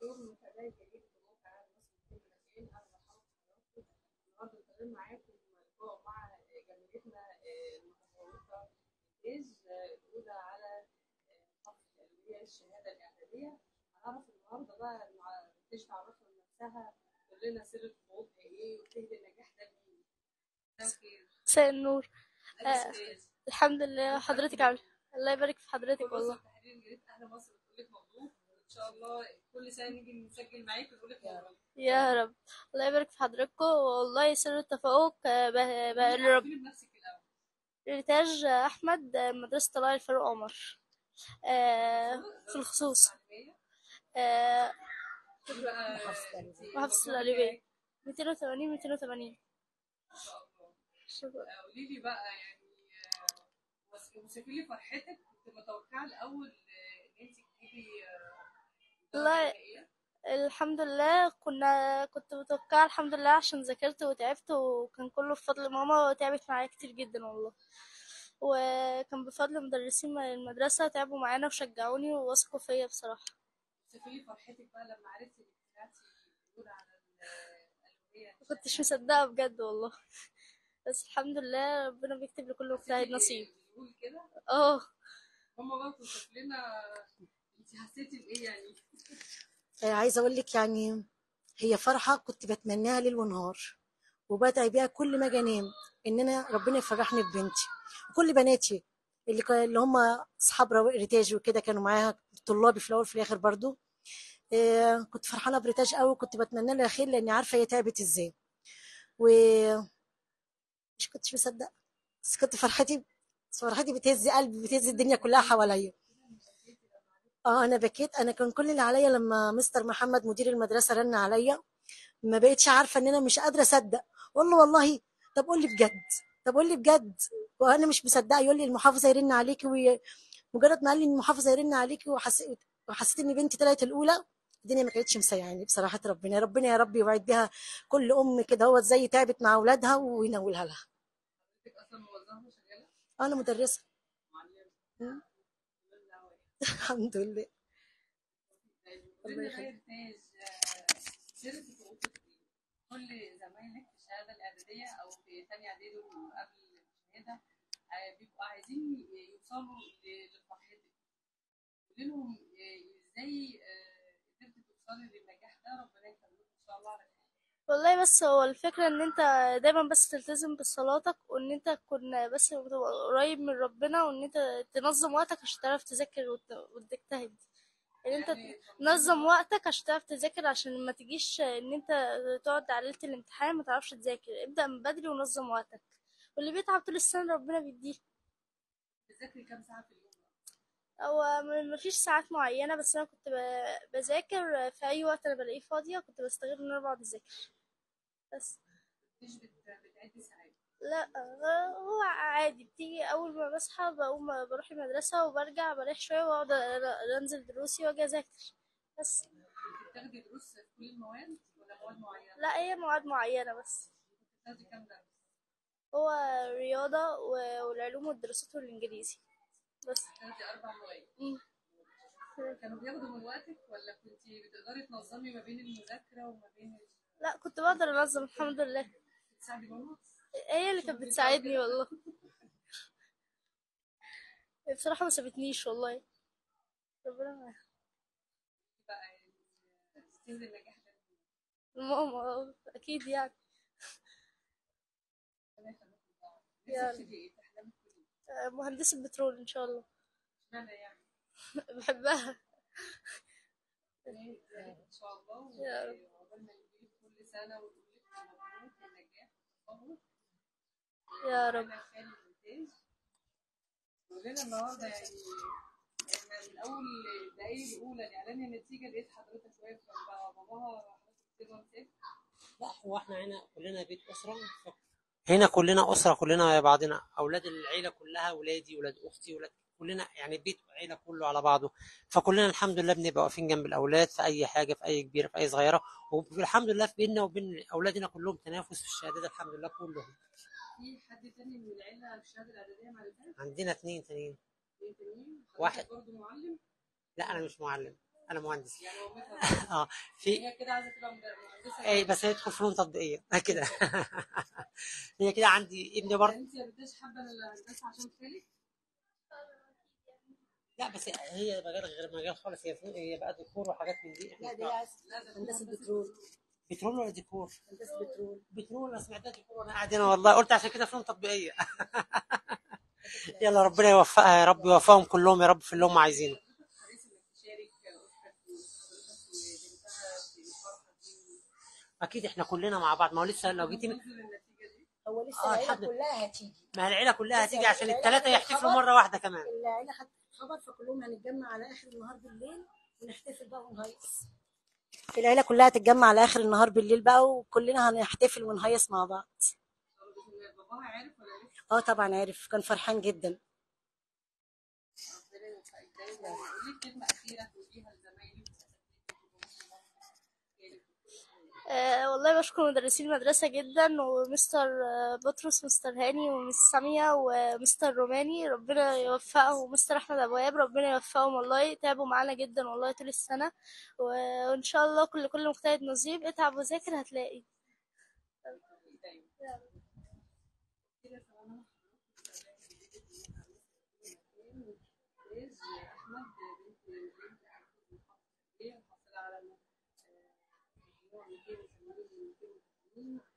دكتور متابعي جديد في موقع مصر التلفزيون اهلا وسهلا النهارده بنتكلم معاكم لقاء مع جمعيتنا المتفوقه الانجاز الاولى على محافظه القلبيه الشهاده الاعداديه هنعرف النهارده بقى تيجي تعرفنا نفسها تقول لنا سر الخوض ايه وتهدي النجاح ده لمين مساء النور آه. أستاذ. الحمد لله حضرتك عامل الله يبارك في حضرتك مصر والله التحرير جريده اهل مصر بتقول لك مبروك وان شاء الله كل سنه نيجي نسجل معاك ونقول لك مبروك يا رب الله يبارك في حضرتكم والله سر التفوق آه، ب- ب- لرب عرفيني بنفسك الاول ريتاج أحمد آه، مدرسة طلائع الفاروق عمر آه، في الخصوص آه، محافظة القليوبية 280 280 شكرا قولي لي بقى يعني آه، وص- وصفي لي فرحتك كنت متوقعه الاول آه، ان انت تجيبي آه، لا. درجة نهائية؟ الحمد لله كنا كنت متوقعة الحمد لله عشان ذاكرت وتعبت وكان كله بفضل ماما وتعبت معايا كتير جدا والله وكان بفضل مدرسين المدرسة تعبوا معانا وشجعوني ووثقوا فيا بصراحة وصفي لي فرحتك بقى لما عرفتي انك طلعتي الاولى على الالوهيه مكنتش مصدقة بجد والله بس الحمد لله ربنا بيكتب لكل مجتهد نصيب بيقول كده اه ماما بقى توصف لنا انت حسيتي بايه يعني آه، عايزه اقول لك يعني هي فرحه كنت بتمناها ليل ونهار وبدعي بيها كل ما اجي انام ان انا ربنا يفرحني ببنتي وكل بناتي اللي كا- اللي هم اصحاب رو- ريتاج وكده كانوا معاها طلابي في الاول وفي الاخر برضو آه، كنت فرحانه بريتاج قوي وكنت بتمنى لها خير لاني عارفه هي تعبت ازاي و مش كنتش مصدقه بس كنت فرحتي فرحتي بتهز قلبي بتهز الدنيا كلها حواليا اه انا بكيت انا كان كل اللي عليا لما مستر محمد مدير المدرسه رن عليا ما بقتش عارفه ان انا مش قادره اصدق اقول له والله طب قول لي بجد طب قول لي بجد وانا مش مصدقه يقول لي المحافظ هيرن عليكي وي... مجرد ما قال لي ان المحافظ هيرن عليكي وحسيت وحسيت ان بنتي طلعت الاولى الدنيا ما كانتش مسيعاني بصراحه ربنا ربنا يا رب يوعد بها كل ام كده هو زي تعبت مع اولادها وينولها لها حضرتك اصلا موظفه شغاله انا مدرسه معلمه مم. الحمد لله قولي لي غير تاج آه، سر تفوقك ايه؟ كل زمايلك في الشهاده الاعداديه او في ثانيه اعدادي وقبل الشهاده آه، بيبقوا عايزين يوصلوا ل- لفرحتك قولي لهم آه، ازاي آه، قدرتي توصلي للنجاح ده ربنا يكرمك ان شاء الله على خير والله بس هو الفكرة ان انت دايما بس تلتزم بصلاتك وان انت تكون بس تبقى قريب من ربنا وان انت تنظم وقتك عشان تعرف تذاكر وت- وتجتهد ان انت يعني تنظم وقتك عشان تعرف تذاكر عشان ما تجيش ان انت تقعد على ليلة الامتحان ما تعرفش تذاكر ابدأ من بدري ونظم وقتك واللي بيتعب طول السنة ربنا بيديه بتذاكري كام ساعه في اليوم؟ هو م- مفيش ساعات معينة بس أنا كنت ب- بذاكر في أي وقت أنا بلاقيه فاضية كنت بستغل إن أنا بقعد أذاكر بس مش بت- بتعدي ساعات لا آه، هو عادي بتيجي أول ما بصحى بقوم بروح المدرسة وبرجع بريح شوية وأقعد أ- أنزل دروسي وأجي أذاكر بس انت بتاخدي دروس في كل المواد ولا مواد معينه؟ لا هي مواد معينة بس بتاخدي كام درس؟ هو رياضة و- والعلوم والدراسات والإنجليزي بس بتاخدي اربع مواد مم. كانوا بياخدوا من وقتك ولا كنت بتقدري تنظمي ما بين المذاكرة وما بين لا كنت بقدر أنظم الحمد لله تساعدي ماما؟ هي اللي كانت بتساعدني والله بصراحة ما سابتنيش والله ربنا معاها بقى يعني تستنزل النجاح ده ماما أكيد يعني ربنا يخليكم لبعض. يا نفسك تبقي ايه؟ تحلمي تكوني آه، مهندسة بترول إن شاء الله اشمعنى يعني؟ بحبها يعني ان شاء الله يا رب. وعقبال ما يجيلك كل سنة ونقول لك مبروك النجاح والتفوق يا رب أنا خالي ممتاز ولنا النهارده يعني احنا من اول الدقايق الاولى لاعلان النتيجه لقيت حضرتك واقف جنب باباها حضرتك كده مسافر لا هو احنا هنا كلنا بيت أسرة هنا كلنا أسرة كلنا بعضنا أولاد العيلة كلها ولادي ولاد أختي ولاد كلنا يعني بيت عيلة كله على بعضه فكلنا الحمد لله بنبقى واقفين جنب الأولاد في أي حاجة في أي كبيرة في أي صغيرة والحمد لله في بيننا وبين أولادنا كلهم تنافس في الشهادات الحمد لله كلهم في حد تاني من العيله في الشهاده الاعداديه مع البنات؟ عندنا اتنين تانيين مين تانيين؟ واحد. حضرتك برضه معلم؟ لا أنا مش معلم انا مهندس يعني مامتها اه في هي كده عايزه تبقى مهندسه اي بس هي تدخل فنون تطبيقيه كده هي كده عندي ابني برضه انت يا بنتش حابه الهندسه عشان خالك لا بس هي مجال غير مجال خالص هي فنون- هي بقى ديكور وحاجات من دي لا احنا دي عايز لا ده هندسه بترول بترول ولا ديكور؟ هندسه بترول بترول انا سمعتها ديكور وانا قاعد هنا والله قلت عشان كده فنون تطبيقيه يلا ربنا يوفقها يا رب يوفقهم كلهم يا رب في اللي هم عايزينه حريص انك تشارك اختك وحضرتك وبنتها في الفرحه دي اكيد احنا كلنا مع بعض ما هو لسه لو جيتي تنزل النتيجه دي هو لسه آه، العيله الحمد- كلها هتيجي ما هي العيله كلها بس هتيجي يعني عشان العيلة الثلاثه خدت يحتفلوا خبر. مره واحده كمان العيله خدت خبر فكلهم هنتجمع على اخر النهار بالليل ونحتفل بقى ونهيص العيله كلها هتتجمع على اخر النهار بالليل بقى وكلنا هنحتفل ونهيص مع بعض باباها عارف ولا لسه اه طبعا عارف كان فرحان جدا ربنا يوفقك دايما قولي كلمه اخيره تقوليها لزمايلك أه والله بشكر مدرسين المدرسة جدا ومستر آه، بطرس مستر هاني ومس سامية ومستر روماني ربنا يوفقهم ومستر أحمد أبواب ربنا يوفقهم والله تعبوا معانا جدا والله طول السنة و- وإن شاء الله كل كل مجتهد نصيب اتعب وذاكر هتلاقي فايز احمد بنت بنت محافظه على مجموع 280 280